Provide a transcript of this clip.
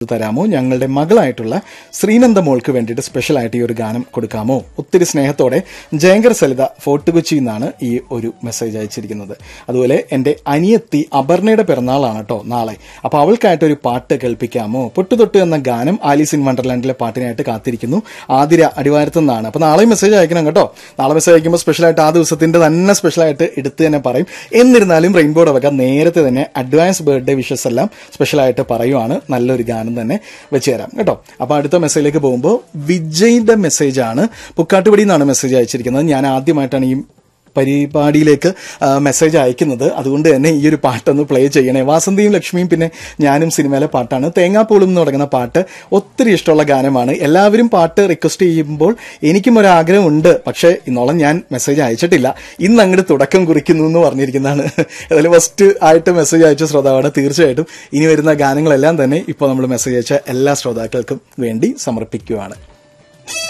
തരാമോ ഞങ്ങളുടെ മകളായിട്ടുള്ള ശ്രീനന്ദ മോൾക്ക് വേണ്ടിയിട്ട് സ്പെഷ്യലായിട്ട് ഈ ഒരു ഗാനം കൊടുക്കാമോ ഒത്തിരി സ്നേഹത്തോടെ ജയങ്കർ സലിത ഫോർട്ട് കൊച്ചി എന്നാണ് ഈ ഒരു മെസ്സേജ് അയച്ചിരിക്കുന്നത് അതുപോലെ എൻ്റെ അനിയത്തി അപർണയുടെ പിറന്നാളാണ് കേട്ടോ നാളെ അപ്പോൾ അവൾക്കായിട്ട് ഒരു പാട്ട് കേൾപ്പിക്കാമോ പൊട്ടുതൊട്ട് എന്ന ഗാനം ആലീസ് ഇൻ വണ്ടർലാൻഡിലെ പാട്ടിനായിട്ട് കാത്തിരിക്കുന്നു ആതിര അടിവാരത്തു നിന്നാണ് അപ്പോൾ നാളെ മെസ്സേജ് അയക്കണം കേട്ടോ നാളെ മെസ്സേജ് അയക്കുമ്പോൾ സ്പെഷ്യലായിട്ട് ആ ദിവസത്തിന്റെ തന്നെ സ്പെഷ്യലായിട്ട് എടുത്ത് തന്നെ പറയും എന്നിരുന്നാലും റെയിൻബോയുടെ വക നേരത്തെ തന്നെ അഡ്വാൻസ് ബർത്ത്ഡേ വിഷസ് എല്ലാം സ്പെഷ്യലായിട്ട് പറയുവാണ് നല്ലൊരു ഗാനം തന്നെ വെച്ച് തരാം കേട്ടോ അപ്പോൾ അടുത്ത മെസ്സേജിലേക്ക് പോകുമ്പോൾ വിജയിന്റെ മെസ്സേജാണ് പുക്കാട്ടുപടി നിന്നാണ് മെസ്സേജ് അയച്ചിരിക്കുന്നത് ഞാൻ ആദ്യമായിട്ടാണ് ഈ പരിപാടിയിലേക്ക് ആ, മെസ്സേജ് അയക്കുന്നത് അതുകൊണ്ട് തന്നെ ഈ ഒരു പാട്ടൊന്ന് പ്ലേ ചെയ്യണേ വാസന്തിയും ലക്ഷ്മിയും പിന്നെ ഞാനും സിനിമയിലെ പാട്ടാണ് തേങ്ങാപ്പൂളും എന്ന് തുടങ്ങുന്ന പാട്ട് ഒത്തിരി ഇഷ്ടമുള്ള ഗാനമാണ് എല്ലാവരും പാട്ട് റിക്വസ്റ്റ് ചെയ്യുമ്പോൾ എനിക്കും ഒരു ആഗ്രഹമുണ്ട് പക്ഷേ ഇന്നോളം ഞാൻ മെസ്സേജ് അയച്ചിട്ടില്ല ഇന്ന് അങ്ങോട്ട് തുടക്കം കുറിക്കുന്നു എന്ന് പറഞ്ഞിരിക്കുന്നതാണ് ഏതായാലും ഫസ്റ്റ് ആയിട്ട് മെസ്സേജ് അയച്ച ശ്രോതാവാണ് തീർച്ചയായിട്ടും ഇനി വരുന്ന ഗാനങ്ങളെല്ലാം തന്നെ ഇപ്പോൾ നമ്മൾ മെസ്സേജ് അയച്ച എല്ലാ ശ്രോതാക്കൾക്കും വേണ്ടി സമർപ്പിക്കുകയാണ്